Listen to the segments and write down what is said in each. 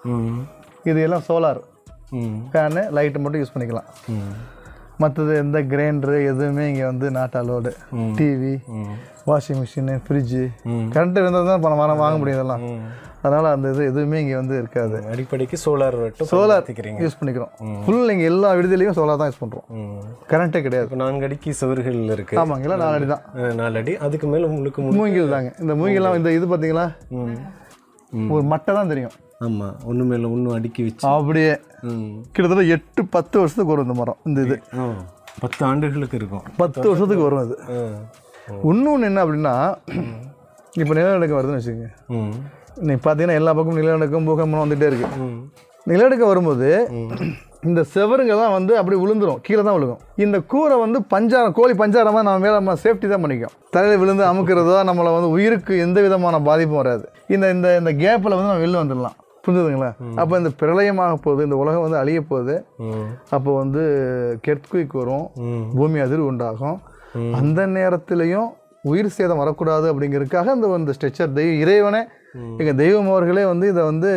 ம் இது எல்லாம் சோலார் ம் ஃபேனு லைட்டு மட்டும் யூஸ் பண்ணிக்கலாம் ம் மற்றது எந்த கிரைண்டரு எதுவுமே இங்கே வந்து நாட் அலோடு டிவி ம் வாஷிங் மிஷினு ஃப்ரிட்ஜு ம். கரண்ட் இருந்தால் தான் பணம் வாங்க வாங்க முடியும் இதெல்லாம் ம். அதனால் அந்த இது எதுவுமே இங்கே வந்து இருக்காது அடிப்படைக்கு சோலார் மட்டும் சோலார் பயன்படுத்திக்கிறீங்க யூஸ் பண்ணிக்கிறோம் ஃபுல் இங்கே எல்லா விடுதலையும் சோலார் தான் யூஸ் பண்ணுறோம் ம் கரண்ட்டே கிடையாது இப்போ நான்கு அடிக்கு சுவர்கள் இருக்கு ஆமாங்க எல்லாம் நாலு அடி தான் அஹ், நாலு அடி அதுக்கு மேல முழுக்க முழு மூங்கில் தாங்க இந்த மூங்கிலாம் இந்த இது பார்த்தீங்களா ம் ஒரு மட்டை தான் தெரியும் ஆமா ஒண்ணு மேல ஒண்ணு அடுக்கி வச்சு அப்படியே ம் கிட்டத்தட்ட எட்டு பத்து வருஷத்துக்கு வரும் இந்த மரம் இந்த இது ஆ, பத்து ஆண்டுகளுக்கு இருக்கும் பத்து வருஷத்துக்கு வரும் இது ஆ. இன்னொன்று என்ன அப்படின்னா இப்போ நிலநடுக்கம் வருதுன்னு வச்சுக்கோங்க ம் நீ பார்த்தீங்கன்னா எல்லா பக்கமும் நிலநடுக்கம் பூகம்பம் வந்துகிட்டே இருக்கு ம் நிலநடுக்கம் வரும்போது இந்த செவருங்கெல்லாம் வந்து அப்படி விழுந்துரும் கீழே தான் விழுகும் இந்த கூரை வந்து பஞ்சாரம் கோழி பஞ்சாரமாக நம்ம மேலே நம்ம சேஃப்டி தான் பண்ணிக்கும் தலையில் விழுந்து அமுக்கிறதோ நம்மளை வந்து உயிருக்கு எந்த விதமான பாதிப்பும் வராது இந்த இந்த இந்த கேப்பில் வந்து நம்ம வெளில வந்துடலாம் புரிஞ்சுதுங்களா அப்போ இந்த பிரளயமாக போகுது இந்த உலகம் வந்து அழிய போகுது ம் அப்போ வந்து கெட்குயிக் வரும் ம் பூமி அதிர்வு உண்டாகும் அந்த நேரத்திலையும் உயிர் சேதம் வரக்கூடாது அப்படிங்கிறதுக்காக இந்த இந்த ஸ்ட்ரெச்சர் தெய்வ இறைவனே எங்கள் தெய்வம் அவர்களே வந்து இதை வந்து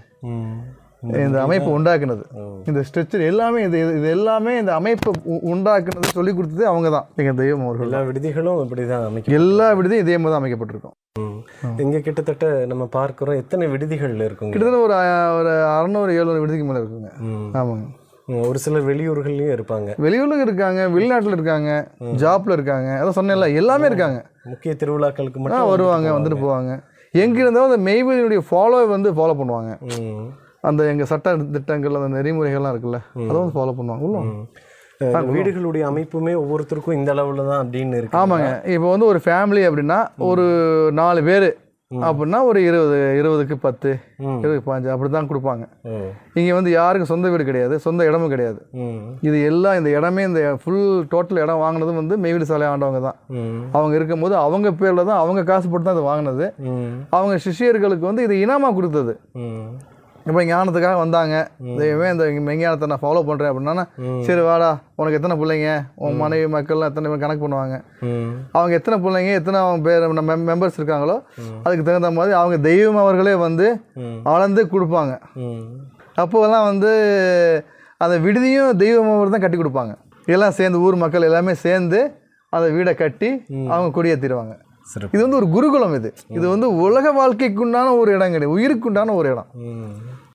ம் இந்த அமைப்பு உண்டாக்குனது இந்த ஸ்ட்ரெச்சர் எல்லாமே இது இது எல்லாமே இந்த அமைப்பு உ- உண்டாக்குனது சொல்லி கொடுத்தது அவங்க தான் எங்கள் தெய்வம் அவர்கள் எல்லா விடுதிகளும் இப்படிதான் அமைக்கும் எல்லா விடுதியும் இதே மாதிரி தான் அமைக்கப்பட்டிருக்கும் ம். இங்க கிட்டத்தட்ட நம்ம பார்க்கிறோம் எத்தனை விடுதிகள் இருக்குங்க கிட்டத்தட்ட ஒரு அ- ஒரு அறநூறு எழுநூறு விடுதிக்கு மேலே இருக்குங்க ம். ஆமாங்க ம், ஒரு சிலர் வெளியூர்கள்லயும் இருப்பாங்க வெளியூர்ல இருக்காங்க வெளிநாட்டில் இருக்காங்க ஜாப்ல இருக்காங்க அதான் சொன்னேன்ல எல்லாமே இருக்காங்க முக்கிய திருவிழாக்களுக்கு ஆ மட்டும் வருவாங்க வந்துட்டு போவாங்க எங்க இருந்தாலும் அந்த மெய்வெளியுடைய ஃபாலோ வந்து ஃபாலோ பண்ணுவாங்க ம். அந்த எங்க சட்ட திட்டங்கள் அந்த நெறிமுறைகள்லாம் இருக்குல்ல அதை வந்து ஃபாலோ பண்ணுவாங்க உள்ள வாங்க. அஹ், வீடுகளுடைய அமைப்புமே ஒவ்வொருத்தருக்கும் இந்த அளவுல தான் அப்படின்னு இருக்கு ஆமாங்க இப்போ வந்து ஒரு ஃபேமிலி அப்படின்னா ஒரு நாலு பேர் அப்படின்னா ஒரு இருபது இருபதுக்கு பத்து ம். இருபது பாஞ்சு அப்படி தான் கொடுப்பாங்க ஓ. இங்கே வந்து யாருக்கும் சொந்த வீடு கிடையாது சொந்த இடமும் கிடையாது ம். இது எல்லாம் இந்த இடமே இந்த ஃபுல் டோட்டல் இடம் வாங்கினதும் வந்து மெய்வீடு சாலை ஆண்டவங்க தான் ம். அவங்க இருக்கும்போது அவங்க பேரில் தான் அவங்க காசு போட்டு தான் இது வாங்கினது ம். அவங்க சிஷ்யர்களுக்கு வந்து இது இனாமா கொடுத்தது ம். இப்போ ஞானத்துக்காக வந்தாங்க தெய்வமே இந்த மெஞ்ஞானத்தை நான் ஃபாலோ பண்ணுறேன் அப்படின்னா சரி வாடா உனக்கு எத்தனை பிள்ளைங்க உன் மனைவி மக்கள்லாம் எத்தனை பேர் கணக்கு பண்ணுவாங்க ம். அவங்க எத்தனை பிள்ளைங்க எத்தனை அவங்க பேர் மெம்பர்ஸ் இருக்காங்களோ அதுக்கு தகுந்த மாதிரி அவங்க தெய்வம் அவர்களே வந்து ம். அளந்து கொடுப்பாங்க ம். அப்போல்லாம் வந்து அந்த விடுதியும் தெய்வம் அவர் தான் கட்டி கொடுப்பாங்க எல்லாம் சேர்ந்து ஊர் மக்கள் எல்லாமே சேர்ந்து அந்த வீடை கட்டி அவங்க கொடியேற்றிடுவாங்க சிறப்பு இது வந்து ஒரு குருகுலம் இது இது வந்து உலக வாழ்க்கைக்குண்டான ஒரு இடம் கிடையாது உயிருக்குண்டான ஒரு இடம் ம்.